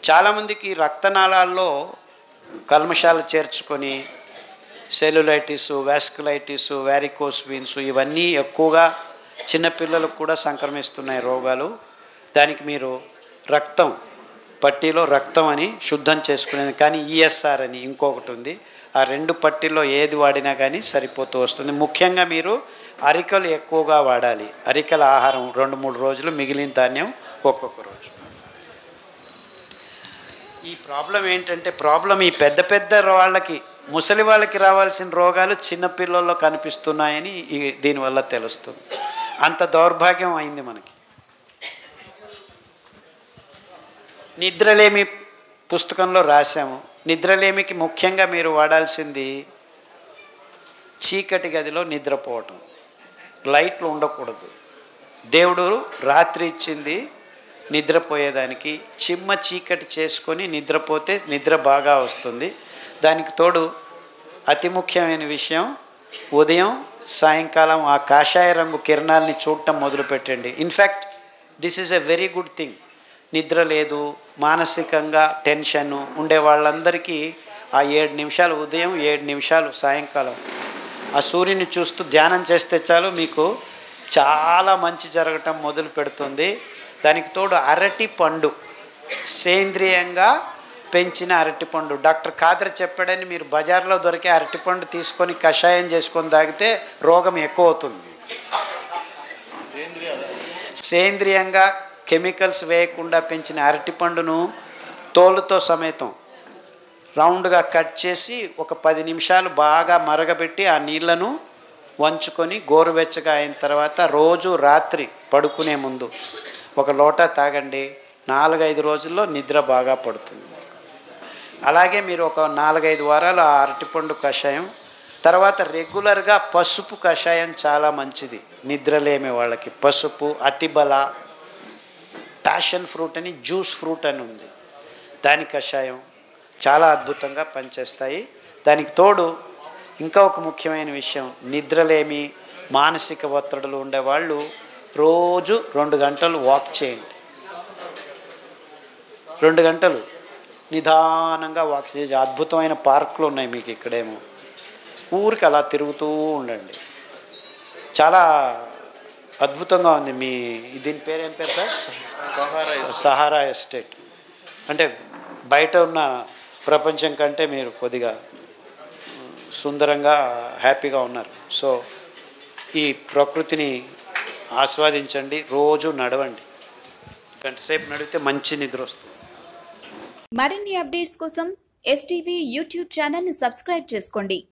చాలామందికి రక్తనాళాల్లో కల్మషాలు చేర్చుకొని సెల్యులైటిస్ వాస్కులైటిస్ వ్యారికోస్ వీన్స్ ఇవన్నీ ఎక్కువగా చిన్నపిల్లలకు కూడా సంక్రమిస్తున్నాయి రోగాలు దానికి మీరు రక్తం పట్టీలో రక్తం అని శుద్ధం చేసుకునేది కానీ ఈఎస్ఆర్ అని ఇంకొకటి ఉంది ఆ రెండు పట్టీల్లో ఏది వాడినా కానీ సరిపోతూ వస్తుంది ముఖ్యంగా మీరు అరికలు ఎక్కువగా వాడాలి అరికల ఆహారం రెండు మూడు రోజులు మిగిలిన ధాన్యం ఒక్కొక్క రోజు ఈ ప్రాబ్లం ఏంటంటే ప్రాబ్లం ఈ పెద్ద పెద్ద వాళ్ళకి ముసలి వాళ్ళకి రావాల్సిన రోగాలు చిన్నపిల్లల్లో కనిపిస్తున్నాయని ఈ దీనివల్ల తెలుస్తుంది అంత దౌర్భాగ్యం అయింది మనకి నిద్రలేమి పుస్తకంలో రాశాము నిద్రలేమికి ముఖ్యంగా మీరు వాడాల్సింది చీకటి గదిలో నిద్రపోవటం లైట్లు ఉండకూడదు దేవుడు రాత్రి ఇచ్చింది నిద్రపోయేదానికి చిమ్మ చీకటి చేసుకొని నిద్రపోతే నిద్ర బాగా వస్తుంది దానికి తోడు అతి ముఖ్యమైన విషయం ఉదయం సాయంకాలం ఆ కాషాయ రంగు కిరణాలని చూడటం మొదలుపెట్టండి in fact this is a very good thing నిద్ర లేదు మానసికంగా టెన్షన్ ఉండే వాళ్ళందరికీ ఆ ఏడు నిమిషాలు ఉదయం ఏడు నిమిషాలు సాయంకాలం ఆ సూర్యుని చూస్తూ ధ్యానం చేస్తే చాలు మీకు చాలా మంచి జరగటం మొదలు పెడుతుంది దానికి తోడు అరటి పండు సేంద్రియంగా పెంచిన అరటిపండు డాక్టర్ ఖాదర్ చెప్పాడని మీరు బజార్లో దొరికే అరటిపండు తీసుకొని కషాయం చేసుకొని తాగితే రోగం ఎక్కువ అవుతుంది మీకు సేంద్రియంగా కెమికల్స్ వేయకుండా పెంచిన అరటిపండును తోలుతో సమేతం రౌండ్గా కట్ చేసి ఒక పది నిమిషాలు బాగా మరగబెట్టి ఆ నీళ్లను వంచుకొని గోరువెచ్చగా అయిన తర్వాత రోజు రాత్రి పడుకునే ముందు ఒక లోటా తాగండి నాలుగైదు రోజుల్లో నిద్ర బాగా పడుతుంది అలాగే మీరు ఒక నాలుగైదు వారాలు ఆ అరటిపండు కషాయం తర్వాత రెగ్యులర్గా పసుపు కషాయం చాలా మంచిది నిద్రలేమి వాళ్ళకి పసుపు అతిబల ప్యాషన్ ఫ్రూట్ అని జ్యూస్ ఫ్రూట్ అని ఉంది దాని కషాయం చాలా అద్భుతంగా పనిచేస్తాయి దానికి తోడు ఇంకా ఒక ముఖ్యమైన విషయం నిద్రలేమి మానసిక ఒత్తిడులు ఉండేవాళ్ళు రోజు రెండు గంటలు వాక్ చేయండి రెండు గంటలు నిదానంగా వాక్ చేసి అద్భుతమైన పార్కులు ఉన్నాయి మీకు ఇక్కడేమో ఊరికి అలా తిరుగుతూ ఉండండి చాలా అద్భుతంగా ఉంది మీ దీని పేరు ఏం పేరు సార్ సహారా ఎస్టేట్ అంటే బయట ఉన్న ప్రపంచం కంటే మీరు కొద్దిగా సుందరంగా హ్యాపీగా ఉన్నారు సో ఈ ప్రకృతిని ఆస్వాదించండి రోజు నడవండి గంట సేపు నడిపితే మంచి నిద్ర వస్తుంది మరిన్ని అప్డేట్స్ కోసం ఎస్టీవీ యూట్యూబ్ ఛానల్ని సబ్స్క్రైబ్ చేసుకోండి